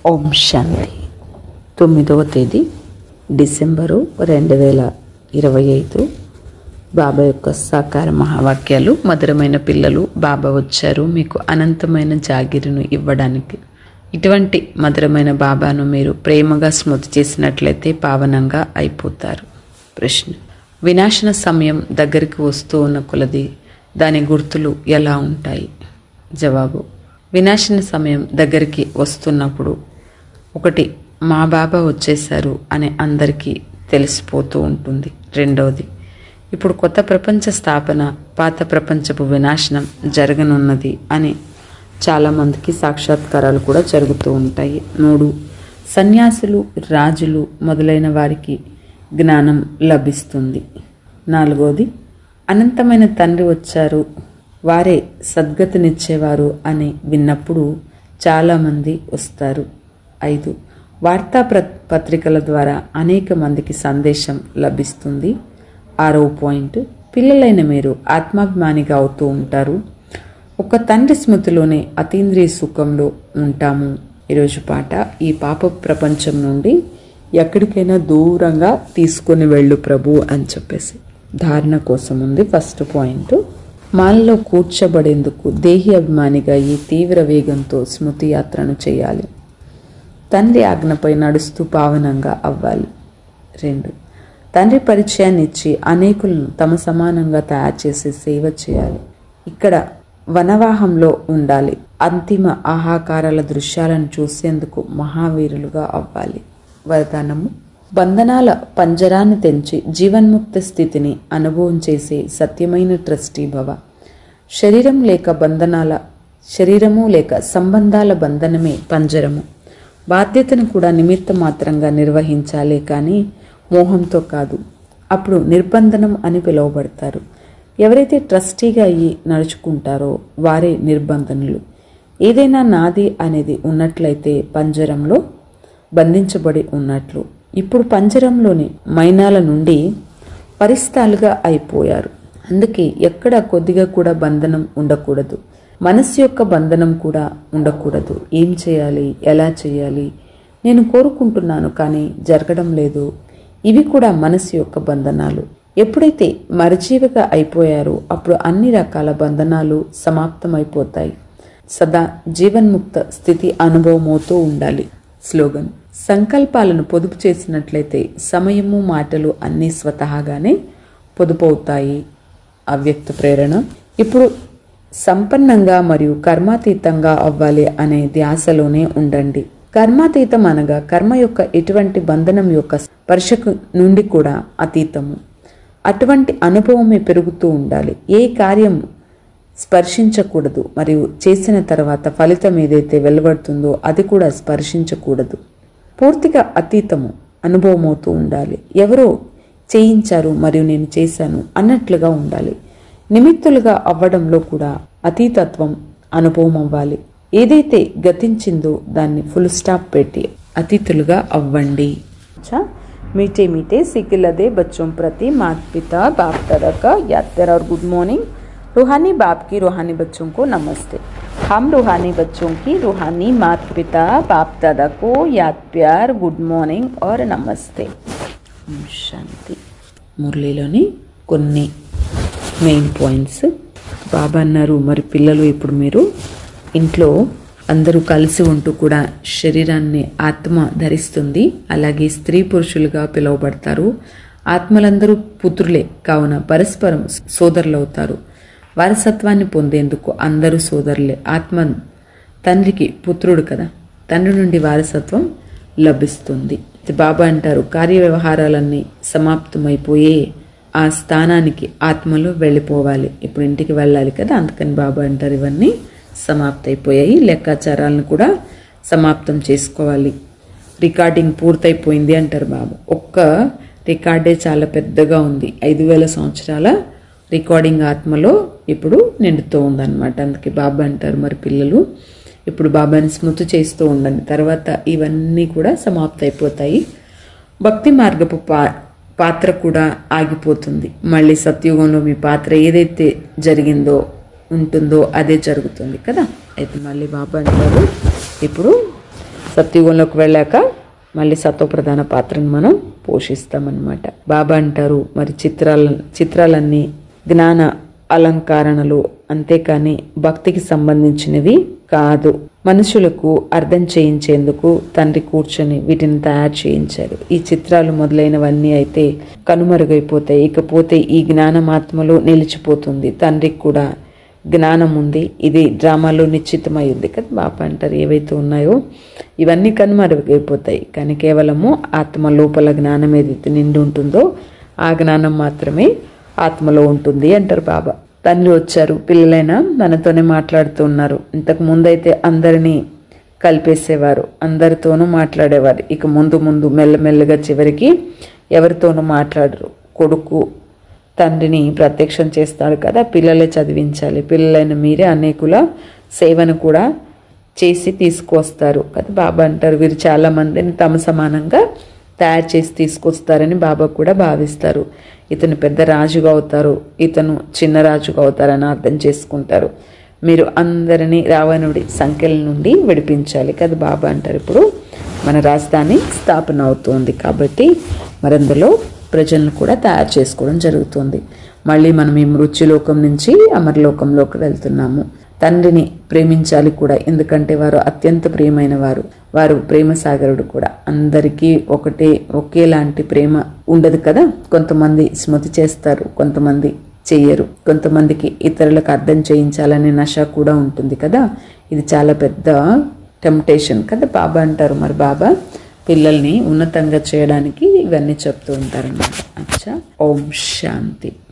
ఓం శాంతి తొమ్మిదవ తేదీ డిసెంబరు రెండు వేల ఇరవై ఐదు బాబా యొక్క సాకార మహావాక్యాలు మధురమైన పిల్లలు బాబా వచ్చారు మీకు అనంతమైన జాగిరిను ఇవ్వడానికి ఇటువంటి మధురమైన బాబాను మీరు ప్రేమగా స్మృతి చేసినట్లయితే పావనంగా అయిపోతారు ప్రశ్న వినాశన సమయం దగ్గరికి వస్తూ ఉన్న కొలది దాని గుర్తులు ఎలా ఉంటాయి జవాబు వినాశన సమయం దగ్గరికి వస్తున్నప్పుడు ఒకటి మా బాబా వచ్చేశారు అని అందరికీ తెలిసిపోతూ ఉంటుంది రెండవది ఇప్పుడు కొత్త ప్రపంచ స్థాపన పాత ప్రపంచపు వినాశనం జరగనున్నది అని చాలామందికి సాక్షాత్కారాలు కూడా జరుగుతూ ఉంటాయి మూడు సన్యాసులు రాజులు మొదలైన వారికి జ్ఞానం లభిస్తుంది నాలుగోది అనంతమైన తండ్రి వచ్చారు వారే సద్గతినిచ్చేవారు అని విన్నప్పుడు చాలామంది వస్తారు ఐదు వార్తా ప్ర పత్రికల ద్వారా అనేక మందికి సందేశం లభిస్తుంది ఆరో పాయింట్ పిల్లలైన మీరు ఆత్మాభిమానిగా అవుతూ ఉంటారు ఒక తండ్రి స్మృతిలోనే అతీంద్రియ సుఖంలో ఉంటాము ఈరోజు పాట ఈ పాప ప్రపంచం నుండి ఎక్కడికైనా దూరంగా తీసుకొని వెళ్ళు ప్రభు అని చెప్పేసి ధారణ కోసం ఉంది ఫస్ట్ పాయింట్ మాలలో కూర్చబడేందుకు దేహి అభిమానిగా ఈ తీవ్ర వేగంతో స్మృతి యాత్రను చేయాలి తండ్రి ఆజ్ఞపై నడుస్తూ పావనంగా అవ్వాలి రెండు తండ్రి పరిచయాన్ని ఇచ్చి అనేకులను తమ సమానంగా తయారు చేసి సేవ చేయాలి ఇక్కడ వనవాహంలో ఉండాలి అంతిమ ఆహాకారాల దృశ్యాలను చూసేందుకు మహావీరులుగా అవ్వాలి వరదానము బంధనాల పంజరాన్ని తెంచి జీవన్ముక్త స్థితిని అనుభవం చేసే సత్యమైన ట్రస్టీ భవ శరీరం లేక బంధనాల శరీరము లేక సంబంధాల బంధనమే పంజరము బాధ్యతను కూడా నిమిత్త మాత్రంగా నిర్వహించాలే కానీ మోహంతో కాదు అప్పుడు నిర్బంధనం అని పిలువబడతారు ఎవరైతే ట్రస్టీగా అయ్యి నడుచుకుంటారో వారే నిర్బంధనులు ఏదైనా నాది అనేది ఉన్నట్లయితే పంజరంలో బంధించబడి ఉన్నట్లు ఇప్పుడు పంజరంలోని మైనాల నుండి పరిస్థాలుగా అయిపోయారు అందుకే ఎక్కడ కొద్దిగా కూడా బంధనం ఉండకూడదు మనస్సు యొక్క బంధనం కూడా ఉండకూడదు ఏం చేయాలి ఎలా చేయాలి నేను కోరుకుంటున్నాను కానీ జరగడం లేదు ఇవి కూడా మనసు యొక్క బంధనాలు ఎప్పుడైతే మరజీవిగా అయిపోయారో అప్పుడు అన్ని రకాల బంధనాలు సమాప్తమైపోతాయి సదా జీవన్ముక్త స్థితి అనుభవమవుతూ ఉండాలి స్లోగన్ సంకల్పాలను పొదుపు చేసినట్లయితే సమయము మాటలు అన్నీ స్వతహాగానే పొదుపవుతాయి అవ్యక్త ప్రేరణ ఇప్పుడు సంపన్నంగా మరియు కర్మాతీతంగా అవ్వాలి అనే ధ్యాసలోనే ఉండండి కర్మాతీతం అనగా కర్మ యొక్క ఎటువంటి బంధనం యొక్క స్పర్శకు నుండి కూడా అతీతము అటువంటి అనుభవమే పెరుగుతూ ఉండాలి ఏ కార్యం స్పర్శించకూడదు మరియు చేసిన తర్వాత ఫలితం ఏదైతే వెలువడుతుందో అది కూడా స్పర్శించకూడదు పూర్తిగా అతీతము అనుభవం అవుతూ ఉండాలి ఎవరో చేయించారు మరియు నేను చేశాను అన్నట్లుగా ఉండాలి నిమిత్తులుగా అవ్వడంలో కూడా అతీతత్వం అనుభవం అవ్వాలి ఏదైతే గతించిందో దాన్ని ఫుల్ స్టాప్ పెట్టి అతిథులుగా అవ్వండి मीठे मीठे सिकिलदे बच्चों प्रति माता पिता बाप दादा का याद प्यार और गुड मॉर्निंग रूहानी बाप की रूहानी बच्चों को नमस्ते हम रूहानी बच्चों की रूहानी माता पिता बाप दादा को याद प्यार गुड మార్నింగ్ और నమస్తే శాంతి మురళీలోని కొన్ని మెయిన్ పాయింట్స్ బాబా అన్నారు మరి పిల్లలు ఇప్పుడు మీరు ఇంట్లో అందరూ కలిసి ఉంటూ కూడా శరీరాన్ని ఆత్మ ధరిస్తుంది అలాగే స్త్రీ పురుషులుగా పిలువబడతారు ఆత్మలందరూ పుత్రులే కావున పరస్పరం సోదరులవుతారు వారసత్వాన్ని పొందేందుకు అందరూ సోదరులే ఆత్మ తండ్రికి పుత్రుడు కదా తండ్రి నుండి వారసత్వం లభిస్తుంది బాబా అంటారు కార్య వ్యవహారాలన్నీ సమాప్తమైపోయే ఆ స్థానానికి ఆత్మలో వెళ్ళిపోవాలి ఇప్పుడు ఇంటికి వెళ్ళాలి కదా అందుకని బాబా అంటారు ఇవన్నీ సమాప్తయిపోయాయి లెక్కాచారాలను కూడా సమాప్తం చేసుకోవాలి రికార్డింగ్ పూర్తయిపోయింది అంటారు బాబా ఒక్క రికార్డే చాలా పెద్దగా ఉంది ఐదు వేల సంవత్సరాల రికార్డింగ్ ఆత్మలో ఇప్పుడు నిండుతూ ఉందన్నమాట అందుకే బాబా అంటారు మరి పిల్లలు ఇప్పుడు బాబాని స్మృతి చేస్తూ ఉండండి తర్వాత ఇవన్నీ కూడా సమాప్త అయిపోతాయి భక్తి మార్గపు పా పాత్ర కూడా ఆగిపోతుంది మళ్ళీ సత్యుగంలో మీ పాత్ర ఏదైతే జరిగిందో ఉంటుందో అదే జరుగుతుంది కదా అయితే మళ్ళీ బాబా అంటారు ఇప్పుడు సత్యుగంలోకి వెళ్ళాక మళ్ళీ సత్వప్రధాన పాత్రను మనం పోషిస్తామన్నమాట బాబా అంటారు మరి చిత్రాల చిత్రాలన్నీ జ్ఞాన అలంకరణలు అంతేకాని భక్తికి సంబంధించినవి కాదు మనుషులకు అర్థం చేయించేందుకు తండ్రి కూర్చొని వీటిని తయారు చేయించారు ఈ చిత్రాలు మొదలైనవన్నీ అయితే కనుమరుగైపోతాయి ఇకపోతే ఈ జ్ఞానమాత్మలో నిలిచిపోతుంది తండ్రికి కూడా జ్ఞానం ఉంది ఇది డ్రామాలో నిశ్చితమై ఉంది కదా బాప అంటారు ఏవైతే ఉన్నాయో ఇవన్నీ కనుమరుగైపోతాయి కానీ కేవలము ఆత్మ లోపల జ్ఞానం ఏదైతే నిండి ఉంటుందో ఆ జ్ఞానం మాత్రమే ఆత్మలో ఉంటుంది అంటారు బాబా తండ్రి వచ్చారు పిల్లలైనా మనతోనే మాట్లాడుతూ ఉన్నారు ఇంతకు ముందైతే అందరినీ కలిపేసేవారు అందరితోనూ మాట్లాడేవారు ఇక ముందు ముందు మెల్లమెల్లగా చివరికి ఎవరితోనూ మాట్లాడరు కొడుకు తండ్రిని ప్రత్యక్షం చేస్తాడు కదా పిల్లలే చదివించాలి పిల్లలైన మీరే అనేకుల సేవను కూడా చేసి తీసుకొస్తారు కదా బాబా అంటారు వీరు చాలా మందిని తమ సమానంగా తయారు చేసి తీసుకొస్తారని బాబా కూడా భావిస్తారు ఇతను పెద్ద రాజుగా అవుతారు ఇతను చిన్న రాజుగా అవుతారని అర్థం చేసుకుంటారు మీరు అందరినీ రావణుడి సంఖ్యల నుండి విడిపించాలి కదా బాబా అంటారు ఇప్పుడు మన రాజధాని స్థాపన అవుతుంది కాబట్టి మరందులో ప్రజలను కూడా తయారు చేసుకోవడం జరుగుతుంది మళ్ళీ మనం ఈ మృత్యులోకం నుంచి అమరలోకంలోకి వెళ్తున్నాము తండ్రిని ప్రేమించాలి కూడా ఎందుకంటే వారు అత్యంత ప్రియమైన వారు వారు ప్రేమ సాగరుడు కూడా అందరికీ ఒకటే ఒకేలాంటి ప్రేమ ఉండదు కదా కొంతమంది స్మృతి చేస్తారు కొంతమంది చెయ్యరు కొంతమందికి ఇతరులకు అర్థం చేయించాలనే నష కూడా ఉంటుంది కదా ఇది చాలా పెద్ద టెంప్టేషన్ కదా బాబా అంటారు మరి బాబా పిల్లల్ని ఉన్నతంగా చేయడానికి ఇవన్నీ చెప్తూ ఉంటారన్నమాట అచ్చా ఓం శాంతి